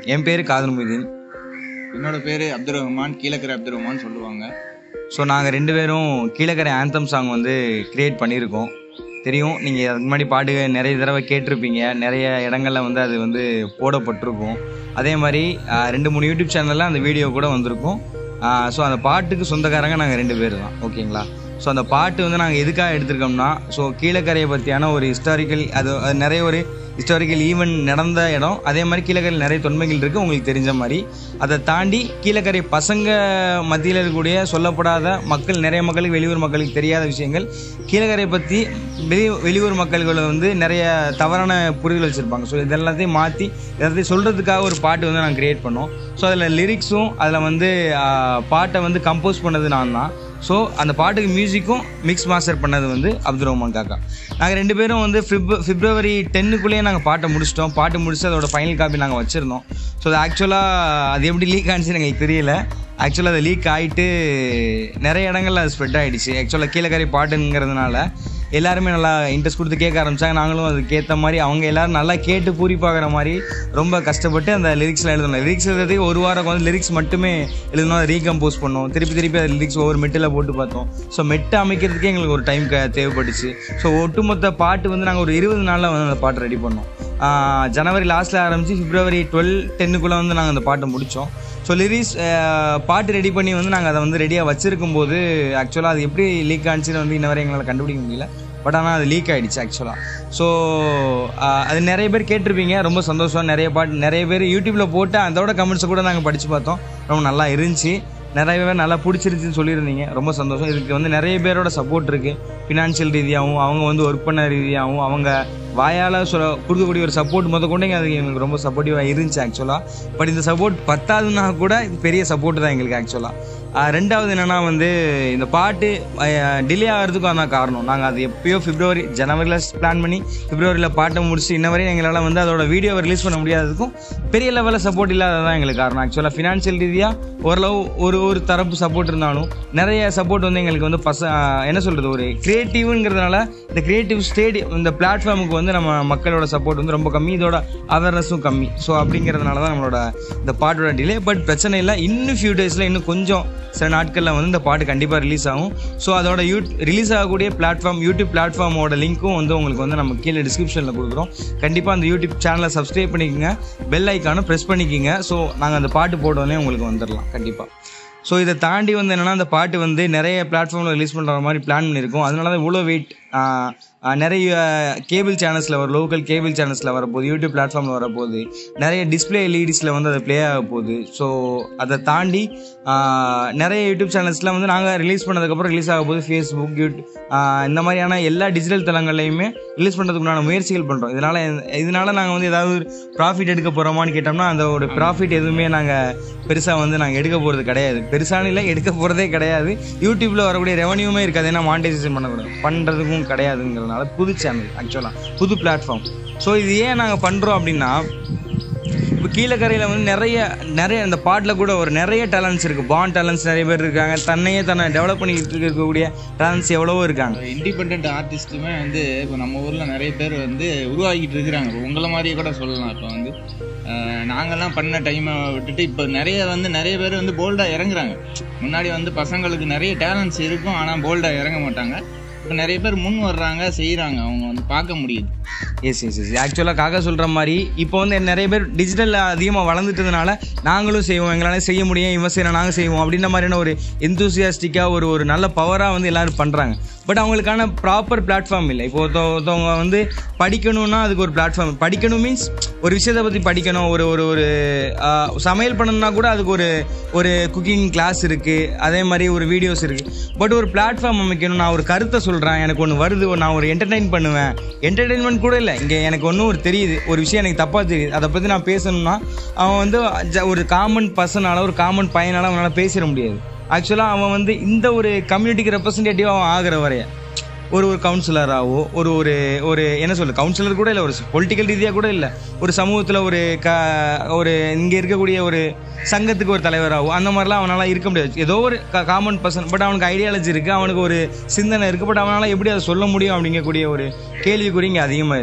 என் பேர் காதல் மொய்தீன் என்னோட பேர் அப்துல் ரஹ்மான் கீழக்கரை அப்துல் ரஹ்மான் சொல்லுவாங்க ஸோ நாங்கள் ரெண்டு பேரும் கீழக்கரை ஆந்தம் சாங் வந்து கிரியேட் பண்ணியிருக்கோம் தெரியும் நீங்கள் அதுக்கு முன்னாடி பாட்டு நிறைய தடவை கேட்டிருப்பீங்க நிறைய இடங்கள்ல வந்து அது வந்து போடப்பட்டிருக்கும் அதே மாதிரி ஆஹ், ரெண்டு மூணு யூடியூப் சேனலில் அந்த வீடியோ கூட வந்திருக்கும் ஸோ அந்த பாட்டுக்கு சொந்தக்காரங்க நாங்கள் ரெண்டு பேர் தான் ஓகேங்களா ஸோ அந்த பாட்டு வந்து நாங்கள் எதுக்காக எடுத்திருக்கோம்னா ஸோ கீழக்கரையை பற்றியான ஒரு ஹிஸ்டாரிக்கல் அது அது நிறைய ஒரு ஹிஸ்டாரிக்கல் ஈவெண்ட் நடந்த இடம் அதே மாதிரி கீழக்கரையில் நிறைய தொன்மைகள் இருக்குது உங்களுக்கு தெரிஞ்ச மாதிரி அதை தாண்டி கீழக்கரை பசங்க மத்தியில் இருக்கக்கூடிய சொல்லப்படாத மக்கள் நிறைய மக்களுக்கு வெளியூர் மக்களுக்கு தெரியாத விஷயங்கள் கீழக்கரையை பற்றி வெளி வெளியூர் மக்கள்கள் வந்து நிறைய தவறான புரிதல் வச்சுருப்பாங்க ஸோ இதெல்லாத்தையும் மாற்றி எல்லாத்தையும் சொல்கிறதுக்காக ஒரு பாட்டு வந்து நாங்கள் க்ரியேட் பண்ணோம் ஸோ அதில் லிரிக்ஸும் அதில் வந்து ஆஹ், பாட்டை வந்து கம்போஸ் பண்ணது நான் தான் ஸோ அந்த பாட்டுக்கு மியூசிக்கும் மிக்ஸ் மாஸ்டர் பண்ணது வந்து அப்துல் ரஹ்மான் காக்கா நாங்கள் ரெண்டு பேரும் வந்து ஃபிப் பிப்ரவரி டென்னுக்குள்ளேயே நாங்கள் பாட்டை முடிச்சிட்டோம் பாட்டு முடிச்சு அதோட ஃபைனல் காப்பி நாங்கள் வச்சுருந்தோம் ஸோ அது ஆக்சுவலாக அது எப்படி லீக் ஆனிச்சுன்னு எங்களுக்கு தெரியல ஆக்சுவலாக அது லீக் ஆகிட்டு நிறைய இடங்கள்ல அது ஸ்ப்ரெட் ஆகிடுச்சு ஆக்சுவலாக கீழக்கரை பாட்டுங்கிறதுனால எல்லாருமே நல்லா இன்ட்ரெஸ்ட் கொடுத்து கேட்க ஆரம்பிச்சாங்க நாங்களும் அதுக்கேற்ற மாதிரி அவங்க எல்லாரும் நல்லா கேட்டு பூரிப்பாகிற மாதிரி ரொம்ப கஷ்டப்பட்டு அந்த லிரிக்ஸ்லாம் எழுதணும் லிரிக்ஸ் எழுதுறதுக்கு ஒரு வாரம் வந்து லிரிக்ஸ் மட்டுமே எழுதணும் அதை ரீகம்போஸ் பண்ணோம் திருப்பி திருப்பி அது லிரிக்ஸ் ஒவ்வொரு மெட்டில் போட்டு பார்த்தோம் ஸோ மெட்டு அமைக்கிறதுக்கே எங்களுக்கு ஒரு டைம் தேவைப்பட்டுச்சு ஸோ ஒட்டுமொத்த பாட்டு வந்து நாங்கள் ஒரு இருபது நாளில் வந்து அந்த பாட்டு ரெடி பண்ணோம் ஆஹ் ஜனவரி லாஸ்ட்டில் ஆரம்பித்து பிப்ரவரி டுவெல் டென்னுக்குள்ளே வந்து நாங்கள் அந்த பாட்டை முடித்தோம் ஸோ லிரிக்ஸ் பாட்டு ரெடி பண்ணி வந்து நாங்கள் அதை வந்து ரெடியாக வச்சிருக்கும் போது ஆக்சுவலாக அது எப்படி லீக் ஆனிச்சுன்னு வந்து இன்ன வரை எங்களால் கண்டுபிடிக்க முடியல பட் ஆனால் அது லீக் ஆகிடுச்சு ஆக்சுவலாக ஸோ அது நிறைய பேர் கேட்டிருப்பீங்க ரொம்ப சந்தோஷம் நிறைய பாட்டு நிறைய பேர் யூடியூப்பில் போட்டு அதோட கமெண்ட்ஸை கூட நாங்கள் படித்து பார்த்தோம் ரொம்ப நல்லா இருந்துச்சு நிறைய பேர் நல்லா பிடிச்சிருச்சுன்னு சொல்லியிருந்தீங்க ரொம்ப சந்தோஷம் இதுக்கு வந்து நிறைய பேரோட சப்போர்ட் இருக்குது ஃபினான்ஷியல் ரீதியாகவும் அவங்க வந்து ஒர்க் பண்ண ரீதியாகவும் அவங்க வாயால் சொல்ல கொடுக்கக்கூடிய ஒரு சப்போர்ட் முத கொண்டு அது எங்களுக்கு ரொம்ப சப்போர்ட்டிவாக இருந்துச்சு ஆக்சுவலாக பட் இந்த சப்போர்ட் பத்தாதுன்னா கூட இது பெரிய சப்போர்ட் தான் எங்களுக்கு ஆக்சுவலாக ரெண்டாவது என்னென்னா வந்து இந்த பாட்டு டிலே ஆகிறதுக்கும் அதான் காரணம் நாங்கள் அது எப்பயோ பிப்ரவரி ஜனவரியில் பிளான் பண்ணி பிப்ரவரியில் பாட்டை முடிச்சு இன்ன வரையும் எங்களால் வந்து அதோட வீடியோவை ரிலீஸ் பண்ண முடியாததுக்கும் பெரிய லெவலில் சப்போர்ட் இல்லாததான் எங்களுக்கு காரணம் ஆக்சுவலாக ஃபினான்ஷியல் ரீதியாக ஓரளவு ஒரு ஒரு தரப்பு சப்போர்ட் இருந்தாலும் நிறைய சப்போர்ட் வந்து எங்களுக்கு வந்து பச ஆஹ் என்ன சொல்கிறது ஒரு க்ரியேட்டிவ்ங்கிறதுனால இந்த க்ரியேட்டிவ் ஸ்டேடி இந்த பிளாட்ஃபார்முக்கு வந்து நம்ம மக்களோட சப்போர்ட் வந்து ரொம்ப கம்மி இதோட அவேர்னஸும் கம்மி ஸோ அப்படிங்கிறதுனால தான் நம்மளோட இந்த பாட்டோட டிலே பட் பிரச்சனை இல்லை இன்னும் ஃபியூ டேஸில் இன்னும் கொஞ்சம் சில நாட்களில் வந்து இந்த பாட்டு கண்டிப்பாக ரிலீஸ் ஆகும் ஸோ அதோட யூ ரிலீஸ் ஆகக்கூடிய பிளாட்ஃபார்ம் யூடியூப் பிளாட்ஃபார்மோட லிங்க்கும் வந்து உங்களுக்கு வந்து நம்ம கீழே டிஸ்கிரிப்ஷனில் கொடுக்குறோம் கண்டிப்பாக அந்த யூடியூப் சேனலை சப்ஸ்கிரைப் பண்ணிக்கோங்க பெல் ஐக்கானும் ப்ரெஸ் பண்ணிக்கிங்க ஸோ நாங்கள் அந்த பாட்டு போட்டோடனே உங்களுக்கு வந்துடலாம் கண்டிப்பாக ஸோ இதை தாண்டி வந்து என்னென்னா அந்த பாட்டு வந்து நிறைய பிளாட்ஃபார்மில் ரிலீஸ் பண்ணுற மாதிரி பிளான் பண்ணியிருக்கோம் அதனால தான் இவ்வளோ வெயிட் நிறைய கேபிள் சேனல்ஸில் வர லோக்கல் கேபிள் சேனல்ஸில் வரப்போகுது யூடியூப் பிளாட்ஃபார்மில் வரப்போகுது நிறைய டிஸ்பிளே எல்இடிஸில் வந்து அது ப்ளே ஆக போகுது ஸோ அதை தாண்டி ஆஹ், நிறைய யூடியூப் சேனல்ஸில் வந்து நாங்கள் ரிலீஸ் பண்ணதுக்கப்புறம் ரிலீஸ் ஆக போகுது ஃபேஸ்புக் யூட் ஆஹ், இந்த மாதிரியான எல்லா டிஜிட்டல் தளங்கள்லையுமே ரிலீஸ் பண்ணுறதுக்கு உண்டான முயற்சிகள் பண்ணுறோம் இதனால் இதனால் நாங்கள் வந்து ஏதாவது ப்ராஃபிட் எடுக்க போகிறோமான்னு கேட்டோம்னா அந்த ஒரு ப்ராஃபிட் எதுவுமே நாங்கள் பெருசாக வந்து நாங்கள் எடுக்க போகிறது கிடையாது பெருசான இல்லை எடுக்க போகிறதே கிடையாது யூடியூப்பில் வரக்கூடிய ரெவன்யூமே இருக்காது ஏன்னா மானிட்டைசேஷன் பண்ணக்கூடாது பண்ணுறதுக்கும் கிடையாதுங்கிறதுனால புது சேனல் ஆக்சுவலாக புது பிளாட்ஃபார்ம் ஸோ இது ஏன் நாங்கள் பண்ணுறோம் அப்படின்னா இப்போ கீழக்கரையில் வந்து நிறைய நிறைய அந்த பாட்டில் கூட ஒரு நிறைய டேலண்ட்ஸ் இருக்குது பாண்ட் டேலண்ட்ஸ் நிறைய பேர் இருக்காங்க தன்னையே தன்னை டெவலப் பண்ணிக்கிட்டு இருக்கக்கூடிய டேலண்ட்ஸ் எவ்வளவோ இருக்காங்க இண்டிபெண்ட் ஆர்டிஸ்ட்டுமே வந்து இப்போ நம்ம ஊரில் நிறைய பேர் வந்து உருவாகிட்டு இருக்கிறாங்க இப்போ உங்களை மாதிரியே கூட சொல்லலாம் இப்போ வந்து அஹ், நாங்கெல்லாம் பண்ண டைமை விட்டுட்டு இப்போ நிறைய வந்து நிறைய பேர் வந்து போல்டாக இறங்குறாங்க முன்னாடி வந்து பசங்களுக்கு நிறைய டேலண்ட்ஸ் இருக்கும் ஆனால் போல்டாக இறங்க மாட்டாங்க இப்போ நிறைய பேர் முன் வர்றாங்க செய்கிறாங்க அவங்க வந்து பார்க்க முடியுது எஸ் எஸ் எஸ் ஆக்சுவலாக காக்கா சொல்கிற மாதிரி இப்போ வந்து நிறைய பேர் டிஜிட்டல் அதிகமாக வளர்ந்துட்டதுனால நாங்களும் செய்வோம் எங்களால் செய்ய முடியும் இவன் செய்யணும் நாங்கள் செய்வோம் அப்படின்ற மாதிரியான ஒரு எந்தூசியாஸ்டிக்காக ஒரு ஒரு நல்ல பவராக வந்து எல்லாரும் பண்ணுறாங்க பட் அவங்களுக்கான ப்ராப்பர் பிளாட்ஃபார்ம் இல்லை இப்போ ஒருத்த- ஒருத்தவங்க வந்து படிக்கணும்னா அதுக்கு ஒரு பிளாட்ஃபார்ம் படிக்கணும் மீன்ஸ் ஒரு விஷயத்தை பற்றி படிக்கணும் ஒரு ஒரு ஒரு ஆஹ், சமையல் பண்ணணும்னா கூட அதுக்கு ஒரு ஒரு குக்கிங் கிளாஸ் இருக்குது அதே மாதிரி ஒரு வீடியோஸ் இருக்குது பட் ஒரு பிளாட்ஃபார்ம் அமைக்கணும் நான் ஒரு கருத்தை சொல்கிறேன் எனக்கு ஒன்று வருது நான் ஒரு என்டர்டைன் பண்ணுவேன் என்டர்டைன்மெண்ட் கூட இல்லை இங்கே எனக்கு ஒன்றும் ஒரு தெரியுது ஒரு விஷயம் எனக்கு தப்பாக தெரியுது அதை பற்றி நான் பேசணும்னா அவன் வந்து ஜ- ஒரு காமன் பர்சனால ஒரு காமன் பையனால அவனால் பேசிட முடியாது ஆக்சுவலாக அவன் வந்து இந்த ஒரு கம்யூனிட்டிக்கு ரெப்ரசன்டேட்டிவ் அவன் ஆகிற வரைய ஒரு ஒரு கவுன்சிலராகவோ ஒரு ஒரு ஒரு என்ன சொல்ல கவுன்சிலர் கூட இல்லை ஒரு பொலிட்டிக்கல் ரீதியாக கூட இல்லை ஒரு சமூகத்தில் ஒரு க ஒரு இங்கே இருக்கக்கூடிய ஒரு சங்கத்துக்கு ஒரு தலைவராகவோ அந்த மாதிரிலாம் அவனால் இருக்க முடியாது ஏதோ ஒரு காமன் பர்சன் பட் அவனுக்கு ஐடியாலஜி இருக்குது அவனுக்கு ஒரு சிந்தனை இருக்குது பட் அவனால் எப்படி அதை சொல்ல முடியும் அப்படிங்கக்கூடிய ஒரு கேள்விக்குறி இங்கே அதிகமாக இருக்குது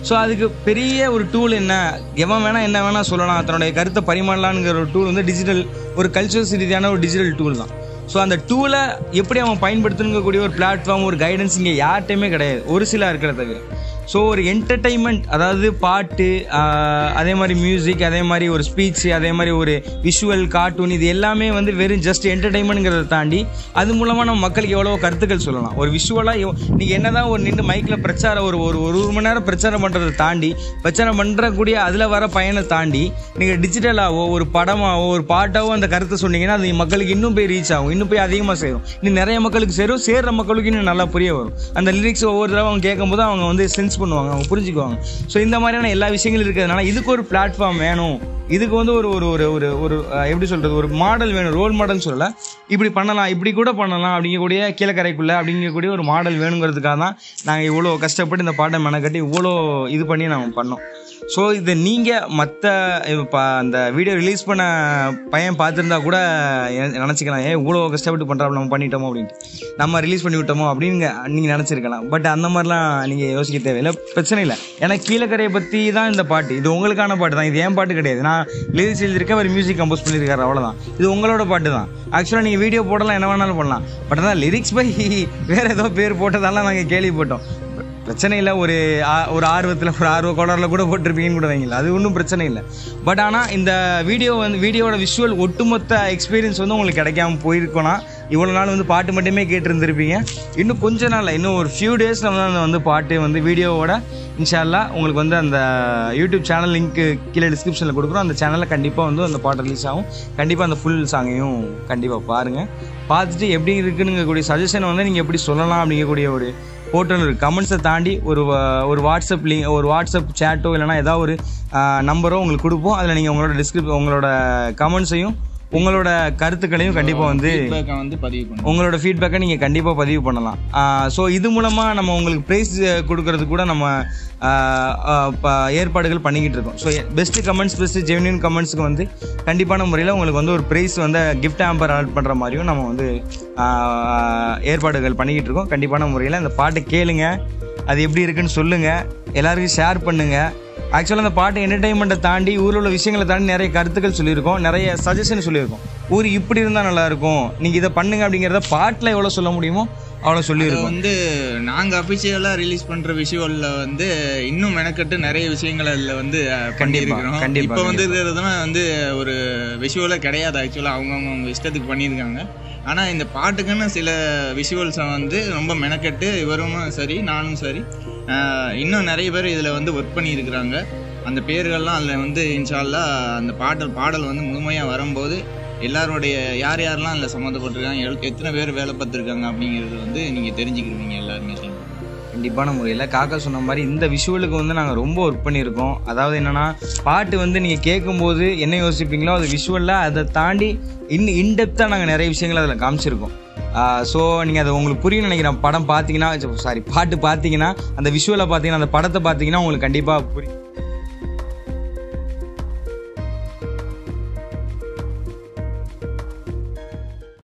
ஸோ அதுக்கு பெரிய ஒரு டூல் என்ன எவன் வேணா என்ன வேணா சொல்லலாம் தன்னுடைய கருத்தை பரிமாறலாங்கிற ஒரு டூல் வந்து டிஜிட்டல் ஒரு கல்ச்சரல்ஸ் ரீதியான ஒரு டிஜிட்டல் டூல் தான் ஸோ அந்த டூலை எப்படி அவன் பயன்படுத்தணுங்கக்கூடிய ஒரு பிளாட்ஃபார்ம் ஒரு கைடன்ஸ் இங்கே யார்கிட்டையுமே கிடையாது ஒரு சில இருக்கிற தவிர ஸோ ஒரு என்டர்டைன்மெண்ட் அதாவது பாட்டு ஆஹ், அதே மாதிரி மியூசிக் அதே மாதிரி ஒரு ஸ்பீச் அதே மாதிரி ஒரு விஷுவல் கார்ட்டூன் இது எல்லாமே வந்து வெறும் ஜஸ்ட் என்டர்டைன்மெண்ட்ங்கிறத தாண்டி அது மூலமாக நம்ம மக்களுக்கு எவ்வளோ கருத்துக்கள் சொல்லலாம் ஒரு விஷுவலாக நீங்கள் என்னதான் ஒரு நின்று மைக்கில் பிரச்சாரம் ஒரு ஒரு ஒரு ஒரு மணி நேரம் பிரச்சாரம் பண்ணுறதை தாண்டி பிரச்சாரம் பண்ணுறக்கூடிய அதில் வர பயனை தாண்டி நீங்கள் டிஜிட்டலாவோ ஒரு படமாவோ ஒரு பாட்டாவோ அந்த கருத்தை சொன்னீங்கன்னா அது மக்களுக்கு இன்னும் போய் ரீச் ஆகும் இன்னும் போய் அதிகமாக சேரும் இன்னும் நிறைய மக்களுக்கு சேரும் சேர்ற மக்களுக்கு இன்னும் நல்லா புரிய வரும் அந்த லிரிக்ஸ் ஒவ்வொரு தடவை அவங்க கேட்கும்போது அவங்க வந்து சென்ஸ் பண்ணுவாங்க அவங்க புரிஞ்சுக்குவாங்க ஸோ இந்த மாதிரியான எல்லா விஷயங்களும் இருக்கிறதுனால இதுக்கு ஒரு பிளாட்ஃபார்ம் வேணும் இதுக்கு வந்து ஒரு ஒரு ஒரு ஒரு ஒரு அஹ், எப்படி சொல்றது ஒரு மாடல் வேணும் ரோல் மாடல் சொல்லல இப்படி பண்ணலாம் இப்படி கூட பண்ணலாம் அப்படிங்கக்கூடிய கீழக்கரைக்குள்ள அப்படிங்கக்கூடிய ஒரு மாடல் வேணுங்கிறதுக்காக தான் நாங்கள் இவ்வளோ கஷ்டப்பட்டு இந்த பாட்டை மெனக்கட்டி இவ்வளோ இது பண்ணி நாங்கள் பண்ணோம் ஸோ இதை நீங்கள் மற்ற இப்போ அந்த வீடியோ ரிலீஸ் பண்ண பையன் பார்த்துருந்தா கூட எ- நினச்சிக்கலாம் ஏன் இவ்வளோ கஷ்டப்பட்டு பண்ணுறாப்புல நம்ம பண்ணிட்டோமோ அப்படின்ட்டு நம்ம ரிலீஸ் பண்ணி விட்டோமோ அப்படின்னு நீங்கள் நினச்சிருக்கலாம் பட் அந்த மாதிரிலாம் நீங்கள் யோசிக்க தேவையில்லை பிரச்சனை இல்லை ஏன்னா கீழக்கரையை பற்றி தான் இந்த பாட்டு இது உங்களுக்கான பாட்டு தான் இது என் பாட்டு கிடையாது நான் லிரிக்ஸ் எழுதியிருக்கேன் ஒரு மியூசிக் கம்போஸ் பண்ணியிருக்காரு அவ்வளோதான் இது உங்களோட பாட்டு தான் ஆக்சுவலாக நீங்கள் வீடியோ போடலாம் என்ன வேணாலும் பண்ணலாம் பட் அதான் லிரிக்ஸ் பை வேறு ஏதோ பேர் போட்டதெல்லாம் நாங்கள் கேள்விப்பட்டோம் பிரச்சனை இல்லை ஒரு ஆ- ஒரு ஆர்வத்தில் ஒரு ஆர்வ கோளாறுல கூட போட்டிருப்பீங்கன்னு கூட வைங்களா அது ஒன்றும் பிரச்சனை இல்லை பட் ஆனால் இந்த வீடியோ வந்து வீடியோட விஷுவல் ஒட்டுமொத்த எக்ஸ்பீரியன்ஸ் வந்து உங்களுக்கு கிடைக்காம போயிருக்கோனா இவ்வளோ நாள் வந்து பாட்டு மட்டுமே கேட்டிருந்திருப்பீங்க இன்னும் கொஞ்ச நாள் இன்னும் ஒரு ஃபியூ டேஸில் வந்து அந்த வந்து பாட்டு வந்து வீடியோவோட இன்ஷால்லா உங்களுக்கு வந்து அந்த யூடியூப் சேனல் லிங்க்கு கீழே டிஸ்கிரிப்ஷனில் கொடுக்குறோம் அந்த சேனலில் கண்டிப்பாக வந்து அந்த பாட்டு ரிலீஸ் ஆகும் கண்டிப்பாக அந்த ஃபுல் சாங்கையும் கண்டிப்பாக பாருங்கள் பார்த்துட்டு எப்படி இருக்குனுங்கக்கூடிய சஜஷனை வந்து நீங்கள் எப்படி சொல்லலாம் அப்படிங்கக்கூடிய ஒரு போட்டோன்னு ஒரு கமெண்ட்ஸை தாண்டி ஒரு வ- ஒரு வாட்ஸ்அப் லிங்க் ஒரு வாட்ஸ்அப் சேட்டோ இல்லைனா ஏதாவது ஒரு நம்பரோ உங்களுக்கு கொடுப்போம் அதில் நீங்கள் உங்களோட டிஸ்கிரிப் உங்களோட கமெண்ட்ஸையும் உங்களோட கருத்துக்களையும் கண்டிப்பாக வந்து feedback-அ வந்து பதிவு பண்ணுவோம் உங்களோட ஃபீட்பேக்கை நீங்கள் கண்டிப்பாக பதிவு பண்ணலாம் ஸோ இது மூலமாக நம்ம உங்களுக்கு ப்ரைஸ் கொடுக்கறது கூட நம்ம ஆஹ் ஆஹ் ப- ஏற்பாடுகள் பண்ணிக்கிட்டு இருக்கோம் so best comments best genuine கமெண்ட்ஸுக்கு வந்து கண்டிப்பான முறையில் உங்களுக்கு வந்து ஒரு ப்ரைஸ் வந்து கிஃப்ட் ஆம்பர் ஆட் பண்ணுற மாதிரியும் நம்ம வந்து ஆஹ் ஏற்பாடுகள் பண்ணிக்கிட்டு இருக்கோம் கண்டிப்பான முறையில் அந்த பாட்டை கேளுங்க அது எப்படி இருக்குன்னு சொல்லுங்கள் எல்லாருக்கும் ஷேர் பண்ணுங்கள் ஆக்சுவலாக அந்த பாட்டு என்டர்டைன்மெண்ட்டை தாண்டி ஊரில் உள்ள விஷயங்களை தாண்டி நிறைய கருத்துக்கள் சொல்லியிருக்கோம் நிறைய சஜஷன் சொல்லியிருக்கோம் ஊர் இப்படி இருந்தால் நல்லா இருக்கும் நீங்கள் இதை பண்ணுங்க அப்படிங்கிறத பாட்டில் எவ்வளோ சொல்ல முடியுமோ அவ்வளோ அது சொல்லியிருக்கோம் வந்து நாங்க அபிஷியலா ரிலீஸ் பண்ற விஷுவல்ல வந்து இன்னும் மெனக்கட்டு நிறைய விஷயங்கள் அதுல வந்து அஹ், பண்ணியிருக்கிறோம் கண்டிப்பா, இப்போ வந்து இருக்கிறதுலாம் வந்து ஒரு விஷுவலே கிடையாது ஆக்சுவலா அவங்கவுங்க அவங்க இஷ்டத்துக்கு பண்ணியிருக்காங்க ஆனா இந்த பாட்டுக்குன்னு சில விஷுவல்ஸை வந்து ரொம்ப மெனக்கட்டு இவரும் சரி நானும் சரி அஹ், இன்னும் நிறைய பேர் இதுல வந்து ஒர்க் பண்ணியிருக்கிறாங்க அந்த பேர்கள்லாம் அதில் வந்து இன்ஷால்லா அந்த பாடல் பாடல் வந்து முழுமையாக வரும்போது எல்லாருடைய யார் யாரெல்லாம் அதில் சம்மந்தப்பட்டிருக்காங்க எல்- எத்தனை பேர் வேலை பார்த்துருக்காங்க அப்படிங்கிறது வந்து நீங்கள் தெரிஞ்சுக்கிருவீங்க எல்லாருமே சேர்ந்து. கண்டிப்பான முறையில் காக்கா சொன்ன மாதிரி இந்த விஷுவலுக்கு வந்து நாங்கள் ரொம்ப ஒர்க் பண்ணியிருக்கோம் அதாவது என்னன்னா பாட்டு வந்து நீங்கள் கேட்கும்போது என்ன யோசிப்பீங்களோ அது விஷுவலில் அதை தாண்டி இன்னும் இன்டெப்த்தாக நாங்கள் நிறைய விஷயங்களை அதில் காமிச்சிருக்கோம் ஸோ நீங்கள் அதை உங்களுக்கு புரியும் நினைக்கிறேன் படம் பார்த்தீங்கன்னா சாரி பாட்டு பார்த்தீங்கன்னா அந்த விஷுவலை பார்த்தீங்கன்னா அந்த படத்தை பார்த்தீங்கன்னா உங்களுக்கு கண்டிப்பாக புரியும்